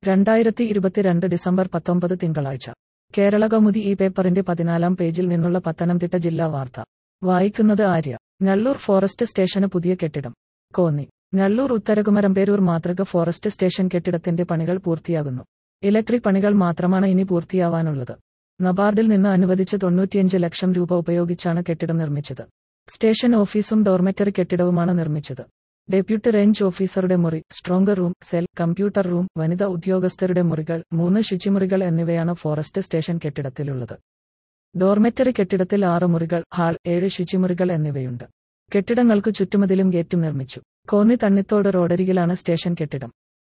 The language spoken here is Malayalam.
രണ്ടായിരത്തി ഇരുപത്തിരണ്ട് ഡിസംബർ പത്തൊമ്പത് തിങ്കളാഴ്ച കേരള കൗമുദി ഈ പേപ്പറിന്റെ പതിനാലാം പേജിൽ നിന്നുള്ള പത്തനംതിട്ട ജില്ലാ വാർത്ത വായിക്കുന്നത് ആര്യ ഞള്ളൂർ ഫോറസ്റ്റ് സ്റ്റേഷന് പുതിയ കെട്ടിടം കോന്നി ഞള്ളൂർ ഉത്തരകുമരമ്പേരൂർ മാതൃക ഫോറസ്റ്റ് സ്റ്റേഷൻ കെട്ടിടത്തിന്റെ പണികൾ പൂർത്തിയാകുന്നു ഇലക്ട്രിക് പണികൾ മാത്രമാണ് ഇനി പൂർത്തിയാവാനുള്ളത് നബാർഡിൽ നിന്ന് അനുവദിച്ച തൊണ്ണൂറ്റിയഞ്ച് ലക്ഷം രൂപ ഉപയോഗിച്ചാണ് കെട്ടിടം നിർമ്മിച്ചത് സ്റ്റേഷൻ ഓഫീസും ഡോർമെറ്ററി കെട്ടിടവുമാണ് നിർമ്മിച്ചത് ഡെപ്യൂട്ടി റേഞ്ച് ഓഫീസറുടെ മുറി strong room cell computer room വനിതാ ഉദ്യോഗസ്ഥരുടെ മുറികൾ മൂന്ന് ശുചിമുറികൾ എന്നിവയാണ് ഫോറസ്റ്റ് സ്റ്റേഷൻ കെട്ടിടത്തിലുള്ളത് ഡോർമെറ്ററി കെട്ടിടത്തിൽ ആറ് മുറികൾ ഹാൾ ഏഴ് ശുചിമുറികൾ എന്നിവയുണ്ട് കെട്ടിടങ്ങൾക്ക് ചുറ്റുമതിലും ഗേറ്റും നിർമ്മിച്ചു കോന്നി തണ്ണിത്തോട് റോഡരികിലാണ് സ്റ്റേഷൻ കെട്ടിടം